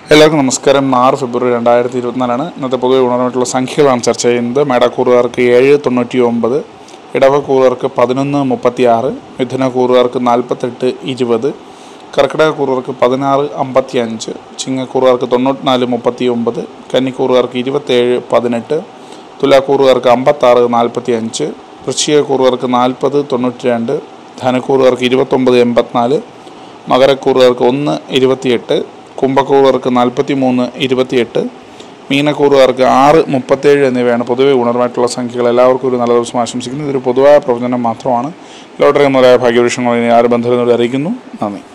എല്ലാവർക്കും നമസ്കാരം ആറ് ഫെബ്രുവരി രണ്ടായിരത്തി ഇരുപത്തിനാലാണ് ഇന്നത്തെ പൊതുവെ ഗുണമായിട്ടുള്ള സംഖ്യകളാണ് ചർച്ച ചെയ്യുന്നത് മേടക്കൂറുകാർക്ക് ഏഴ് തൊണ്ണൂറ്റി ഒമ്പത് ഇടവക്കൂറുകാർക്ക് പതിനൊന്ന് മുപ്പത്തി ആറ് മിഥുനക്കൂറുകാർക്ക് നാൽപ്പത്തെട്ട് ഇരുപത് കർക്കിടകക്കൂറുകാർക്ക് പതിനാറ് അമ്പത്തി അഞ്ച് ചിങ്ങക്കൂറുകാർക്ക് തൊണ്ണൂറ്റിനാല് മുപ്പത്തി ഒമ്പത് കന്നിക്കൂറുകാർക്ക് ഇരുപത്തേഴ് പതിനെട്ട് തുലാക്കൂറുകാർക്ക് അമ്പത്താറ് നാൽപ്പത്തി അഞ്ച് വൃശ്ചികക്കൂറുകാർക്ക് നാൽപ്പത് തൊണ്ണൂറ്റി രണ്ട് ധനക്കൂറുകാർക്ക് ഇരുപത്തൊമ്പത് എൺപത്തിനാല് മകരക്കൂറുകാർക്ക് ഒന്ന് ഇരുപത്തിയെട്ട് കുംഭക്കൂറുകാർക്ക് നാൽപ്പത്തി മൂന്ന് ഇരുപത്തിയെട്ട് മീനക്കൂറുകാർക്ക് ആറ് മുപ്പത്തേഴ് എന്നിവയാണ് പൊതുവെ ഗുണപരമായിട്ടുള്ള സംഖ്യകൾ എല്ലാവർക്കും ഒരു നല്ല ദിവസം ആശംസിക്കുന്നു ഇതൊരു പൊതുവായ പ്രവചനം മാത്രമാണ് ലോട്ടറി മുതലായ ഭാഗ്യവൃക്ഷങ്ങൾ ഇനി ആര് ബന്ധപ്പെടുന്നവരെ അറിയിക്കുന്നു നന്ദി